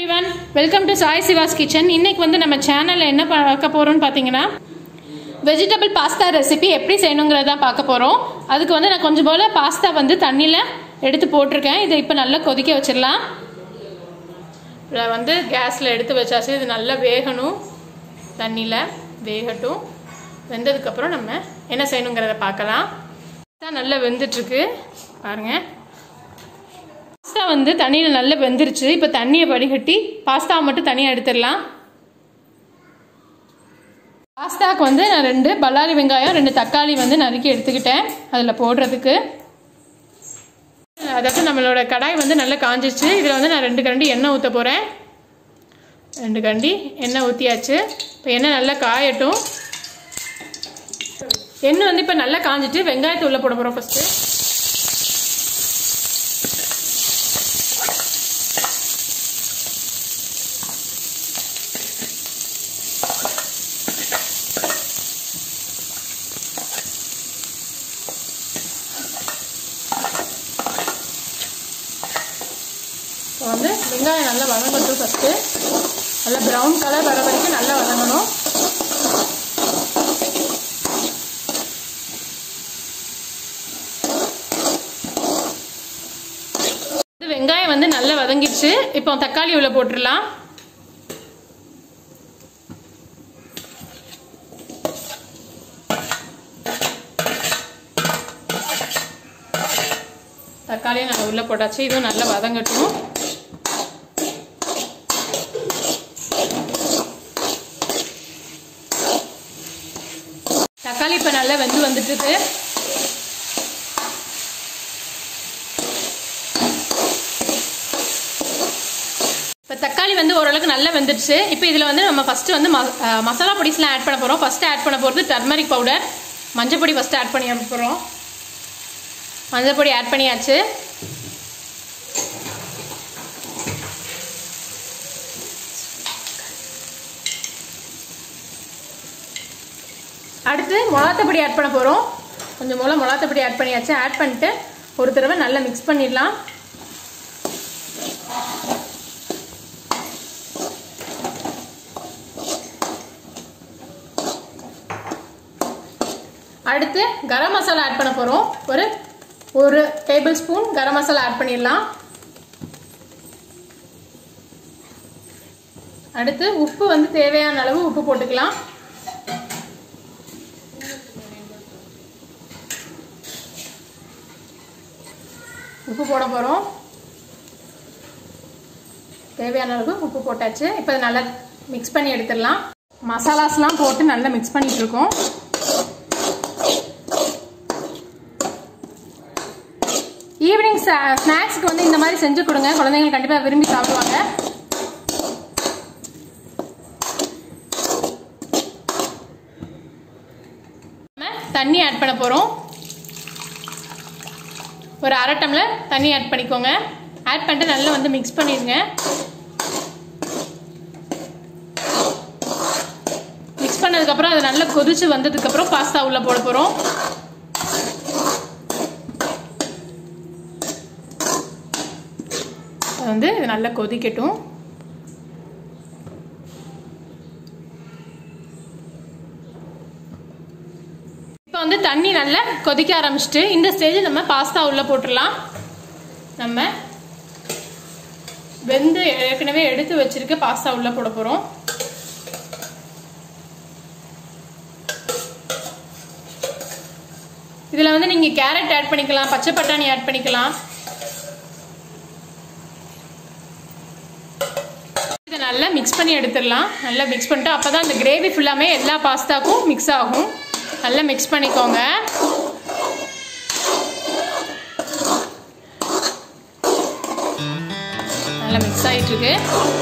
everyone welcome to Sai Siva's kitchen இன்னைக்கு வந்து நம்ம சேனலில் என்ன பார்க்க போகிறோம்னு பார்த்தீங்கன்னா வெஜிடபிள் பாஸ்தா ரெசிபி எப்படி செய்யணுங்கிறத தான் பார்க்க போகிறோம் அதுக்கு வந்து நான் கொஞ்சம் போல் பாஸ்தா வந்து தண்ணியில் எடுத்து போட்டிருக்கேன் இதை இப்போ நல்லா கொதிக்க வச்சிடலாம் இதை வந்து கேஸில் எடுத்து வச்சாச்சு இது நல்லா வேகணும் தண்ணியில் வேகட்டும் வெந்ததுக்கப்புறம் நம்ம என்ன செய்யணுங்கிறத பார்க்கலாம் பாஸ்தா நல்லா வெந்துட்டுருக்கு பாருங்கள் பாஸ்தா வந்து தண்ணியில் நல்லா வெந்துருச்சு இப்போ தண்ணியை வடிகட்டி பாஸ்தாவை மட்டும் தனியாக எடுத்துடலாம் பாஸ்தாவுக்கு வந்து நான் ரெண்டு பல்லாரி வெங்காயம் ரெண்டு தக்காளி வந்து நறுக்கி எடுத்துக்கிட்டேன் அதில் போடுறதுக்கு அதாவது நம்மளோட கடாய் வந்து நல்லா காஞ்சிச்சு இதில் வந்து நான் ரெண்டு கரண்டி எண்ணெய் ஊற்ற போகிறேன் ரெண்டு கரண்டி எண்ணெய் ஊற்றியாச்சு இப்போ எண்ணெய் நல்லா காயட்டும் எண்ணெய் வந்து இப்போ நல்லா காஞ்சிட்டு வெங்காயத்தை உள்ளே போட போகிறோம் ஃபஸ்ட்டு இப்போ வந்து வெங்காயம் நல்லா வதங்கட்டும் ஃபஸ்ட்டு நல்லா ப்ரௌன் கலர் வர வரைக்கும் நல்லா வதங்கணும் வெங்காயம் வந்து நல்லா வதங்கிடுச்சு இப்போ தக்காளி உள்ள போட்டுடலாம் தக்காளியும் நல்லா உள்ளே போட்டாச்சு இதுவும் நல்லா வதங்கட்டும் தக்காளி இப்போ நல்லா வெந்து வந்துட்டுது இப்போ தக்காளி வந்து ஓரளவுக்கு நல்லா வெந்துடுச்சு இப்போ இதில் வந்து நம்ம ஃபஸ்ட்டு வந்து மசாலா பொடிஸ்லாம் ஆட் பண்ண போகிறோம் ஃபஸ்ட்டு ஆட் பண்ண போகிறது டர்மரிக் பவுடர் மஞ்சள் பொடி ஃபஸ்ட்டு ஆட் பண்ணி போகிறோம் மஞ்சள் பொடி ஆட் பண்ணியாச்சு அடுத்து மிளகாத்தப்பொடி ஆட் பண்ண போகிறோம் கொஞ்சம் மூலம் மிளகாத்தப்பொடி ஆட் பண்ணியாச்சு ஆட் பண்ணிட்டு ஒரு தடவை நல்லா மிக்ஸ் பண்ணிடலாம் அடுத்து கரம் மசாலா ஆட் பண்ண போகிறோம் ஒரு ஒரு tablespoon garam masala add பண்ணிடலாம் அடுத்து உப்பு வந்து தேவையான அளவு உப்பு போட்டுக்கலாம் உப்பு போட போகிறோம் தேவையான அளவு உப்பு போட்டாச்சு இப்போ நல்லா மிக்ஸ் பண்ணி எடுத்துடலாம் மசாலாஸ்லாம் போட்டு நல்லா மிக்ஸ் பண்ணிட்டு இருக்கோம் ஈவினிங் ஸ்நாக்ஸ்க்கு வந்து இந்த மாதிரி செஞ்சு கொடுங்க குழந்தைங்க கண்டிப்பாக விரும்பி சாப்பிடுவாங்க தண்ணி ஆட் பண்ண போகிறோம் ஒரு அரை டம்ளர் தண்ணி ஆட் பண்ணிக்கோங்க ஆட் பண்ணிட்டு நல்லா வந்து மிக்ஸ் பண்ணிடுங்க மிக்ஸ் பண்ணதுக்கப்புறம் அது நல்லா கொதிச்சு வந்ததுக்கப்புறம் பாஸ்தா உள்ளே போட போகிறோம் அது வந்து இது நல்லா கொதிக்கட்டும் இப்போ வந்து தண்ணி நல்லா கொதிக்க ஆரம்பிச்சிட்டு இந்த ஸ்டேஜில் நம்ம பாஸ்தா உள்ளே போட்டுடலாம் நம்ம வெந்து ஏற்கனவே எடுத்து வச்சிருக்க பாஸ்தா உள்ளே போட போகிறோம் இதில் வந்து நீங்கள் கேரட் ஆட் பண்ணிக்கலாம் பச்சை பட்டாணி ஆட் பண்ணிக்கலாம் இதை நல்லா மிக்ஸ் பண்ணி எடுத்துடலாம் நல்லா மிக்ஸ் பண்ணிட்டு அப்போ தான் இந்த கிரேவி ஃபுல்லாமே எல்லா பாஸ்தாக்கும் மிக்ஸ் ஆகும் நல்லா மிக்ஸ் பண்ணிக்கோங்க நல்லா மிக்ஸ் ஆகிட்டு இருக்கு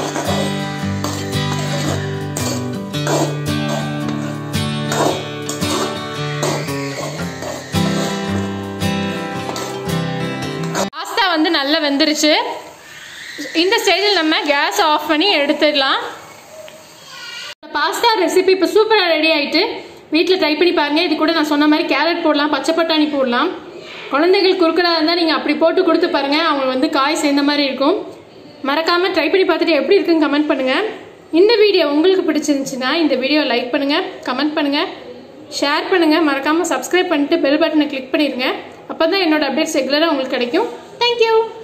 பாஸ்தா வந்து நல்லா வெந்துருச்சு இந்த ஸ்டேஜில் நம்ம கேஸ் ஆஃப் பண்ணி எடுத்துடலாம் பாஸ்தா ரெசிபி இப்போ சூப்பராக ரெடி ஆகிட்டு வீட்டில் ட்ரை பண்ணி பாருங்கள் இது கூட நான் சொன்ன மாதிரி கேரட் போடலாம் பச்சை பட்டாணி போடலாம் குழந்தைகள் குறுக்கிறதா இருந்தால் நீங்கள் அப்படி போட்டு கொடுத்து பாருங்கள் அவங்க வந்து காய் சேர்ந்த மாதிரி இருக்கும் மறக்காமல் ட்ரை பண்ணி பார்த்துட்டு எப்படி இருக்குன்னு கமெண்ட் பண்ணுங்கள் இந்த வீடியோ உங்களுக்கு பிடிச்சிருந்துச்சுன்னா இந்த வீடியோ லைக் பண்ணுங்கள் கமெண்ட் பண்ணுங்கள் ஷேர் பண்ணுங்கள் மறக்காமல் சப்ஸ்கிரைப் பண்ணிட்டு பெல் பட்டனை கிளிக் பண்ணிடுங்க அப்போ தான் என்னோட அப்டேட்ஸ் ரெகுலராக உங்களுக்கு கிடைக்கும் தேங்க்யூ